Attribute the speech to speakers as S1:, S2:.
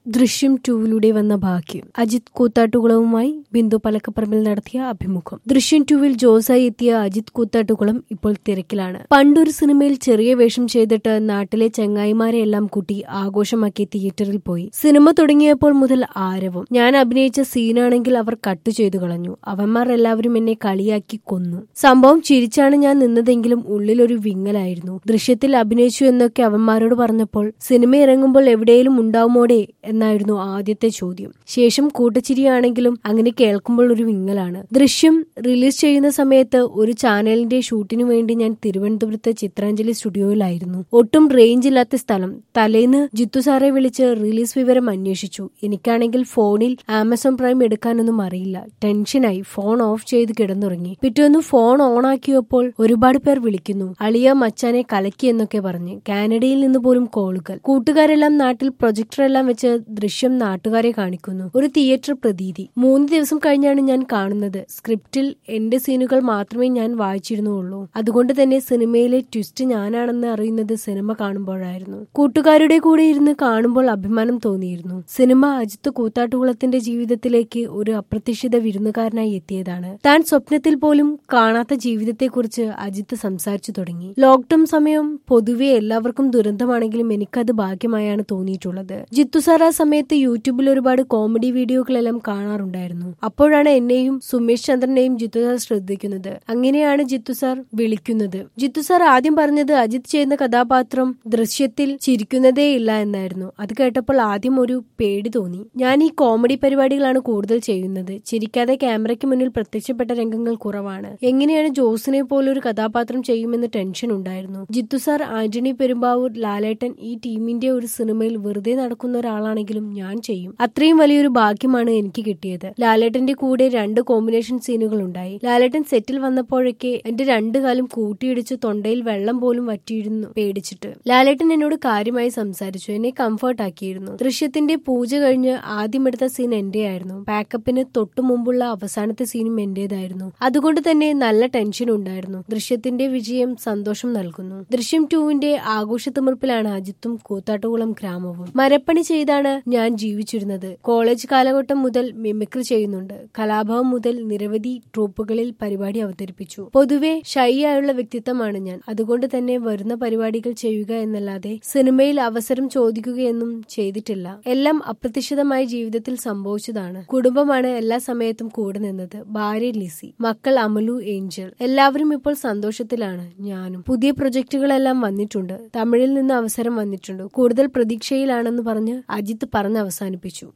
S1: ദൃശ്യം ടൂവിലൂടെ വന്ന ഭാഗ്യം അജിത് കൂത്താട്ടുകുളവുമായി ബിന്ദു പലക്കപ്പറമ്പിൽ നടത്തിയ അഭിമുഖം ദൃശ്യം ടൂവിൽ ജോസായി എത്തിയ അജിത് കൂത്താട്ടുകുളം ഇപ്പോൾ തിരക്കിലാണ് പണ്ടൊരു സിനിമയിൽ ചെറിയ വേഷം ചെയ്തിട്ട് നാട്ടിലെ ചങ്ങായിമാരെ എല്ലാം കൂട്ടി ആഘോഷമാക്കി തിയേറ്ററിൽ പോയി സിനിമ തുടങ്ങിയപ്പോൾ മുതൽ ആരവം ഞാൻ അഭിനയിച്ച സീനാണെങ്കിൽ അവർ കട്ട് ചെയ്തു കളഞ്ഞു അവന്മാർ എല്ലാവരും എന്നെ കളിയാക്കി കൊന്നു സംഭവം ചിരിച്ചാണ് ഞാൻ നിന്നതെങ്കിലും ഉള്ളിലൊരു വിങ്ങലായിരുന്നു ദൃശ്യത്തിൽ അഭിനയിച്ചു എന്നൊക്കെ അവന്മാരോട് പറഞ്ഞപ്പോൾ സിനിമ ഇറങ്ങുമ്പോൾ എവിടെയും ഉണ്ടാവുമോടെ എന്നായിരുന്നു ആദ്യത്തെ ചോദ്യം ശേഷം കൂട്ടച്ചിരിയാണെങ്കിലും അങ്ങനെ കേൾക്കുമ്പോൾ ഒരു വിങ്ങലാണ് ദൃശ്യം റിലീസ് ചെയ്യുന്ന സമയത്ത് ഒരു ചാനലിന്റെ ഷൂട്ടിനു വേണ്ടി ഞാൻ തിരുവനന്തപുരത്ത് ചിത്രാഞ്ജലി സ്റ്റുഡിയോയിലായിരുന്നു ഒട്ടും റേഞ്ച് ഇല്ലാത്ത സ്ഥലം തലേന്ന് ജിത്തു സാറെ വിളിച്ച് റിലീസ് വിവരം അന്വേഷിച്ചു എനിക്കാണെങ്കിൽ ഫോണിൽ ആമസോൺ പ്രൈം എടുക്കാനൊന്നും അറിയില്ല ടെൻഷനായി ഫോൺ ഓഫ് ചെയ്ത് കിടന്നുറങ്ങി പിറ്റേന്ന് ഫോൺ ഓൺ ആക്കിയപ്പോൾ ഒരുപാട് പേർ വിളിക്കുന്നു അളിയ മച്ചാനെ കലക്കി എന്നൊക്കെ പറഞ്ഞ് കാനഡയിൽ നിന്ന് പോലും കോളുകൾ കൂട്ടുകാരെല്ലാം നാട്ടിൽ പ്രൊജക്ടറെല്ലാം വെച്ച് ദൃശ്യം നാട്ടുകാരെ കാണിക്കുന്നു ഒരു തിയേറ്റർ പ്രതീതി മൂന്ന് ദിവസം കഴിഞ്ഞാണ് ഞാൻ കാണുന്നത് സ്ക്രിപ്റ്റിൽ എന്റെ സീനുകൾ മാത്രമേ ഞാൻ വായിച്ചിരുന്നുള്ളൂ അതുകൊണ്ട് തന്നെ സിനിമയിലെ ട്വിസ്റ്റ് ഞാനാണെന്ന് അറിയുന്നത് സിനിമ കാണുമ്പോഴായിരുന്നു കൂട്ടുകാരുടെ കൂടെ ഇരുന്ന് കാണുമ്പോൾ അഭിമാനം തോന്നിയിരുന്നു സിനിമ അജിത്ത് കൂത്താട്ടുകുളത്തിന്റെ ജീവിതത്തിലേക്ക് ഒരു അപ്രതീക്ഷിത വിരുന്നുകാരനായി എത്തിയതാണ് താൻ സ്വപ്നത്തിൽ പോലും കാണാത്ത ജീവിതത്തെക്കുറിച്ച് അജിത്ത് സംസാരിച്ചു തുടങ്ങി ലോക്ക്ഡൌൺ സമയം പൊതുവെ എല്ലാവർക്കും ദുരന്തമാണെങ്കിലും എനിക്കത് ഭാഗ്യമായാണ് തോന്നിയിട്ടുള്ളത് ജിത്തു സാർ ആ സമയത്ത് യൂട്യൂബിൽ ഒരുപാട് കോമഡി വീഡിയോകളെല്ലാം കാണാറുണ്ടായിരുന്നു അപ്പോഴാണ് എന്നെയും സുമേഷ് ചന്ദ്രനെയും ജിത്തു സാർ ശ്രദ്ധിക്കുന്നത് അങ്ങനെയാണ് ജിത്തു സാർ വിളിക്കുന്നത് ജിത്തു സാർ ആദ്യം പറഞ്ഞത് അജിത് ചെയ്യുന്ന കഥാപാത്രം ദൃശ്യത്തിൽ ചിരിക്കുന്നതേ ഇല്ല എന്നായിരുന്നു അത് കേട്ടപ്പോൾ ആദ്യം ഒരു പേടി തോന്നി ഞാൻ ഈ കോമഡി പരിപാടികളാണ് കൂടുതൽ ചെയ്യുന്നത് ചിരിക്കാതെ ക്യാമറയ്ക്ക് മുന്നിൽ പ്രത്യക്ഷപ്പെട്ട രംഗങ്ങൾ കുറവാണ് എങ്ങനെയാണ് ജോസിനെ പോലൊരു കഥാപാത്രം ചെയ്യുമെന്ന് ടെൻഷൻ ഉണ്ടായിരുന്നു ജിത്തു സാർ ആന്റണി പെരുമ്പാവൂർ ലാലേട്ടൻ ഈ ടീമിന്റെ ഒരു സിനിമയിൽ വെറുതെ നടക്കുന്ന ഒരാളാണെങ്കിലും ഞാൻ ചെയ്യും അത്രയും വലിയൊരു ഭാഗ്യമാണ് എനിക്ക് കിട്ടിയത് ലാലേട്ടന്റെ കൂടെ രണ്ട് കോമ്പിനേഷൻ സീനുകൾ ഉണ്ടായി ലാലേട്ടൻ സെറ്റിൽ വന്നപ്പോഴൊക്കെ എന്റെ രണ്ടു കാലം കൂട്ടിയിടിച്ച് തൊണ്ടയിൽ വെള്ളം പോലും വറ്റിയിരുന്നു പേടിച്ചിട്ട് ലാലേട്ടൻ എന്നോട് കാര്യമായി സംസാരിച്ചു എന്നെ കംഫർട്ട് ആക്കിയിരുന്നു ദൃശ്യത്തിന്റെ പൂജ കഴിഞ്ഞ് ആദ്യം എടുത്ത സീൻ എന്റെയായിരുന്നു പാക്കപ്പിന് തൊട്ടു മുമ്പുള്ള അവസാനത്തെ സീനും എന്റേതായിരുന്നു അതുകൊണ്ട് തന്നെ നല്ല ടെൻഷൻ ഉണ്ടായിരുന്നു ദൃശ്യത്തിന്റെ വിജയം സന്തോഷം നൽകുന്നു ദൃശ്യം ടൂവിന്റെ ആഘോഷത്തിമിർപ്പിലാണ് അജിത്തും കൂത്താട്ടുകുളം ഗ്രാമവും മരപ്പണി ചെയ്താണ് ഞാൻ ജീവിച്ചിരുന്നത് കോളേജ് കാലഘട്ടം മുതൽ മിമിക്രി ചെയ്യുന്നുണ്ട് കലാഭവൻ മുതൽ നിരവധി ട്രൂപ്പുകളിൽ പരിപാടി അവതരിപ്പിച്ചു പൊതുവെ ഷൈ ആയുള്ള വ്യക്തിത്വമാണ് ഞാൻ അതുകൊണ്ട് തന്നെ വരുന്ന പരിപാടികൾ ചെയ്യുക എന്നല്ലാതെ സിനിമയിൽ അവസരം ചോദിക്കുകയൊന്നും ചെയ്തിട്ടില്ല എല്ലാം അപ്രതീക്ഷിതമായി ജീവിതത്തിൽ സംഭവിച്ചതാണ് കുടുംബമാണ് എല്ലാ സമയത്തും കൂടെ നിന്നത് ഭാര്യ ലിസി മക്കൾ അമലു ഏഞ്ചൽ എല്ലാവരും ഇപ്പോൾ സന്തോഷത്തിലാണ് ഞാനും പുതിയ പ്രൊജക്ടുകളെല്ലാം വന്നിട്ടുണ്ട് തമിഴിൽ നിന്ന് അവസരം വന്നിട്ടുണ്ട് കൂടുതൽ പ്രതീക്ഷയിലാണെന്ന് പറഞ്ഞ് അജിത്ത് പറഞ്ഞ് അവസാനിപ്പിച്ചു